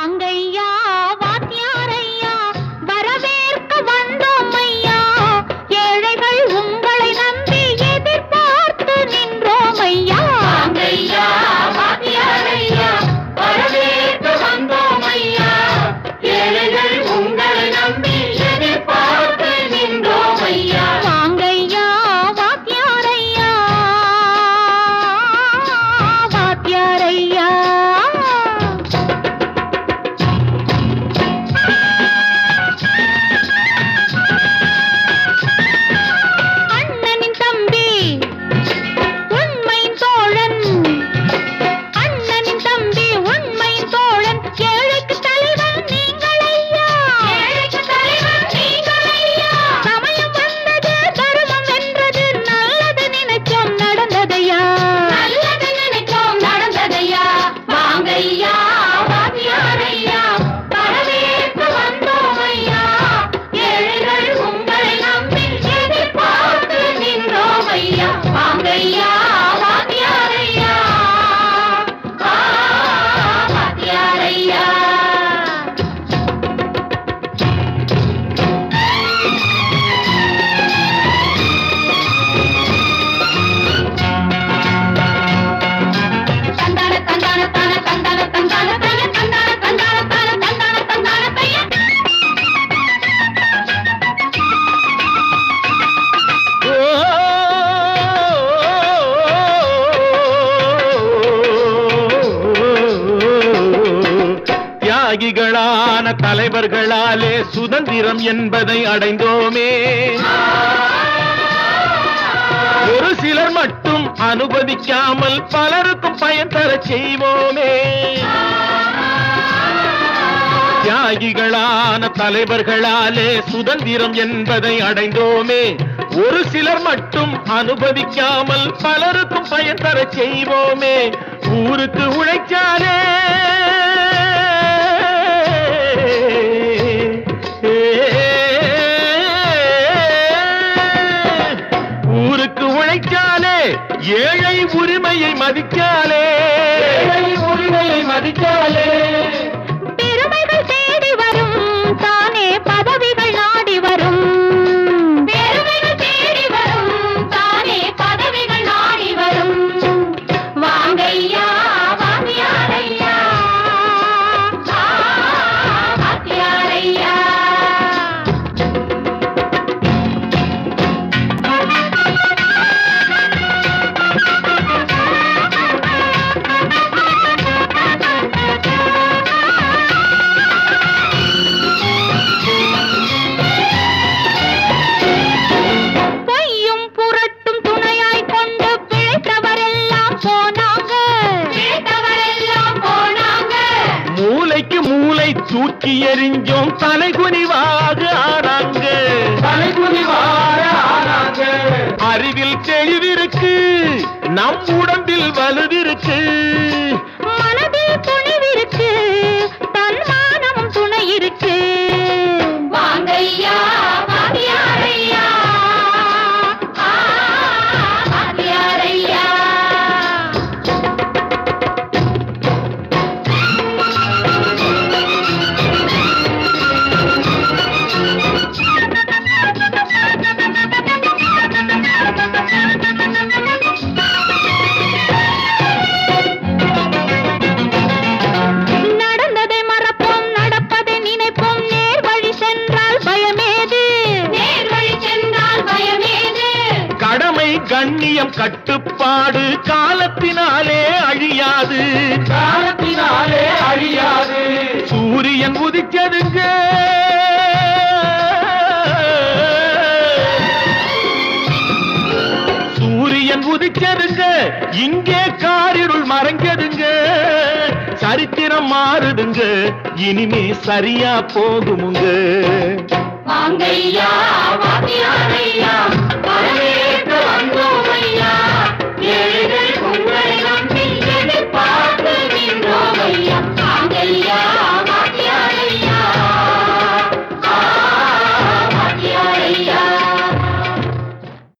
வாங்கையா வாத்தியாரையா வரவேற்க வந்தோம் ஐயா ஏழைகள் உங்களை நம்பி எதிர்பார்த்து நின்றோம் ஐயா வாங்கையா, வாத்தியாரையா, வரவேற்க வந்தோம் ஐயா. ஏழைகள் உங்களை நம்பி எதிர்பார்த்து நின்றோம் ஐயா. வாங்கையா வாத்தியாரையா வாத்தியாரையா அண்ணனின் தம்பி உண்மையின் தோழன் அண்ணனின் தம்பி உண்மையின் தோழன் ஏழைக்கு தலைவன் நீங்கள் ஐயா ஏழைக்கு தலைவன் நீங்கள் ஐயா. சமயம் வந்தது தர்மம் வென்றது நல்லது நினைச்சோம் நடந்ததையா நல்லது நினைச்சோம் நடந்ததையா. வாங்கையா, வாத்தியாரையா, வரவேற்க வந்தோம் ஐயா. ஏழைகள் உங்களை நம்பி எதிர்பார்த்து நின்றோம் ஐயா. வாங்கையா, வாத்தியாரையா. ஆ, வாத்தியாரையா. தந்தான தந்தான தான தந்தான தந்தான தான தந்தான தந்தான தான தந்தான தந்தான தைய தியாகிகளான தலைவர்களாலே சுதந்திரம் என்பதை அடைந்தோமே ஒரு சிலர் மட்டும் அனுமதிக்காமல் பலருக்கும் பயன் தர செய்வோமே தியாகிகளான தலைவர்களாலே சுதந்திரம் என்பதை அடைந்தோமே ஒரு சிலர் மட்டும் அனுபவிக்காமல் பலருக்கும் பயன் தர செய்வோமே ஊருக்கு உழைச்சாலே ஊருக்கு உழைச்சாலே ஏழை உரிமையை மதிச்சாலே ஏழை உரிமையை மதிச்சாலே பெருமைகள் தேடி வரும் தானே பதவிகள் நாடி வரும் பெருமைகள் தேடி வரும் தானே பதவிகள் நாடி வரும் வாங்கையா வாத்தியாரையா ஆ, வாத்தியாரையா பொய்யும் புரட்டும் துணையாய் கொண்டு பிழைத்தவரெல்லாம் போனாங்க கேட்டவரெல்லாம் போனாங்க மூளைக்கு மூளை தூக்கி எறிஞ்சோம் தலைகுனிவாக ஆனாங்க தலைகுனிவாக ஆனாங்க அறிவில் தெளிவிருக்கு நம் உடம்பில் வலுவிருக்கு மனதில் துணிவிருக்கு தன்மானமும் துணை இருக்கு வாங்கையா வாத்தியாரையா ஆ, வாத்தியாரையா நடந்ததை மறப்போம் நடப்பதை நினைப்போம் நேர் வழி சென்றால் பயமேது நேர் வழி சென்றால் பயமேது கடமை கண்ணியம் கட்டுப்பாடு காலத்தினாலே அழியாது காலத்தினாலே அழியாது சூரியன் உதிச்சதுங்க சூரியன் உதிச்சதுங்க இங்கே காரிருள் மறைஞ்சதுங்க சரித்திரம் மாறுதுங்க இனிமே சரியா போகுமுங்க வாங்கையா வாத்தியாரையா